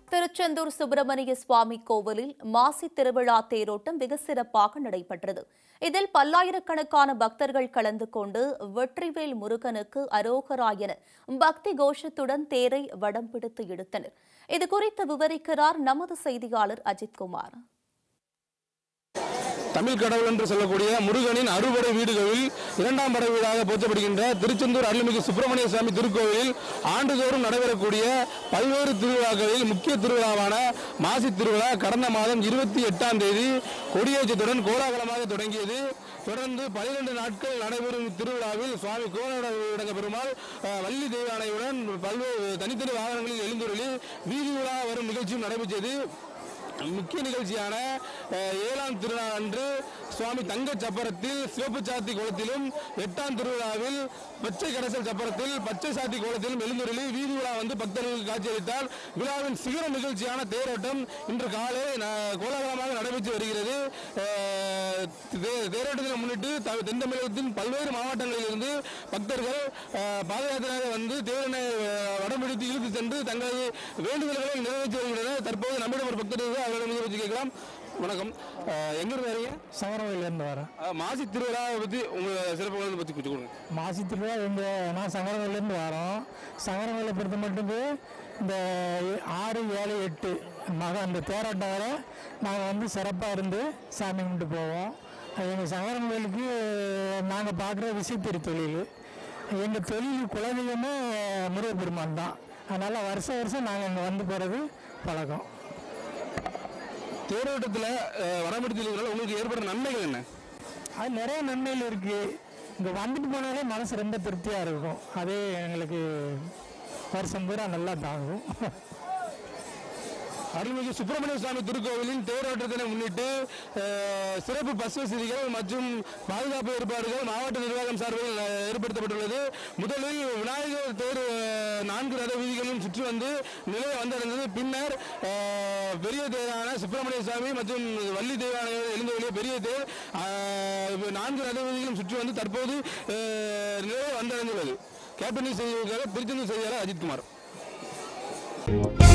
திருச்செந்தூர் சுப்பிரமணிய சுவாமி கோவிலில் மாசி திருவிழா தேரோட்டம் வெகு சிறப்பாக நடைபெற்றது இதில் பல்லாயிரக்கணக்கான பக்தர்கள் கலந்து கொண்டு வெற்றிவேல் முருகனுக்கு அரோகரா என பக்தி கோஷத்துடன் தேரை வடம் பிடித்து இழுத்தனர் இதுகுறித்து விவரிக்கிறார் நமது செய்தியாளர் அஜித்குமார் தமிழ் கடவுள் என்று சொல்லக்கூடிய முருகனின் அறுபடை வீடுகளில் இரண்டாம் படை வீடாக போற்றப்படுகின்ற திருச்செந்தூர் அருள்மிகு சுப்பிரமணிய சுவாமி திருக்கோவிலில் ஆண்டுதோறும் நடைபெறக்கூடிய பல்வேறு திருவிழாக்களில் முக்கிய திருவிழாவான மாசி திருவிழா கடந்த மாதம் இருபத்தி எட்டாம் தேதி கொடியேற்றத்துடன் கோலாகலமாக தொடங்கியது தொடர்ந்து பனிரெண்டு நாட்கள் நடைபெறும் திருவிழாவில் சுவாமி கோலாடங்க பெருமாள் அஹ், வள்ளி தெய்வானையுடன் பல்வேறு தனித்தனி வாகனங்களில் எழுந்துருளி வீதி உலா வரும் நிகழ்ச்சியும் நடைபெற்றது முக்கிய நிகழ்ச்சியான அஹ், ஏழாம் திருநாள் அன்று சுவாமி தங்க சப்பரத்தில் சிவப்பு சாத்தி கோலத்திலும் எட்டாம் திருவிழாவில் பச்சை கடைசல் சப்பரத்தில் பச்சை சாத்தி கோலத்திலும் எழுந்துருளி வீதி விழா வந்து பக்தர்களுக்கு காட்சியளித்தால் விழாவின் சிகர நிகழ்ச்சியான தேரோட்டம் இன்று காலை ந- கோலாகலமாக நடைபெற்று வருகிறது அஹ், தே- தேரோட்டத்தை முன்னிட்டு த- தென் தமிழகத்தின் பல்வேறு மாவட்டங்களில் இருந்து பக்தர்கள் அஹ், பாத யாத்திரையாக வந்து தேவனை அஹ், வடம் பிடித்து இழுத்து சென்று தங்களது வேண்டுதல்களை நிறைவேற்றி வருகின்றனர் தற்போது நம்மிடம் ஒரு பக்தர் இருக்கு அவர்களிடம் இதை பற்றி கேட்கலாம் வணக்கம் அஹ், எங்கிருந்து வரீங்க சங்கரவயிலேருந்து வரேன் அஹ், மாசி திருவிழாவை பற்றி உங்க சிறப்புகளை பற்றி கொஞ்சம் கொடுங்க மாசி திருவிழா எங்கள் நான் சங்கரவயிலேருந்து வரோம் சங்கரவயிலை பொறுத்த மட்டுக்கு இந்த ஆறு ஏழு எட்டு மக அந்த தேரோட்டம் வர நாங்கள் வந்து சிறப்பாக இருந்து சாமி கும்பிட்டு போவோம் எங்கள் சங்கரன் கோயிலுக்கு நாங்கள் பார்க்குற விசைத்தறி தொழில் எங்கள் தொழில் குலதெய்வமே முருகப்பெருமான் தான் அதனால் வருஷம் வருஷம் நாங்கள் இங்கே வந்து போகிறது பழக்கம் தேரோட்டத்தில் வடம்பிடித்தல் உங்களுக்கு ஏற்படுற நன்மைகள் என்ன அது நிறைய நன்மைகள் இருக்குது இங்கே வந்துட்டு போனாலே மனசு ரொம்ப திருப்தியாக இருக்கும் அதே எங்களுக்கு வருஷம் பூரா நல்லா தாங்கும் அருள்மிகு சுப்பிரமணிய சுவாமி திருக்கோவிலின் தேரோட்டத்தினை முன்னிட்டு அஹ், சிறப்பு பஸ் வசதிகள் மற்றும் பாதுகாப்பு ஏற்பாடுகள் மாவட்ட நிர்வாகம் சார்பில் அஹ், ஏற்படுத்தப்பட்டுள்ளது முதலில் விநாயகர் தேர் அஹ், நான்கு ரத வீதிகளையும் சுற்றி வந்து நிலைய வந்தடைந்தது பின்னர் அஹ், பெரிய தேரான சுப்பிரமணிய சுவாமி மற்றும் வள்ளி தேவான எழுந்தவழிய பெரிய தேர் அஹ், நான்கு ரத வீதிகளும் சுற்றி வந்து தற்போது அஹ், நிலைய வந்தடைந்துள்ளது கேப்டன் செய்திகளுக்காக திருச்செந்தூர் செய்தியாளர் அஜித்குமார்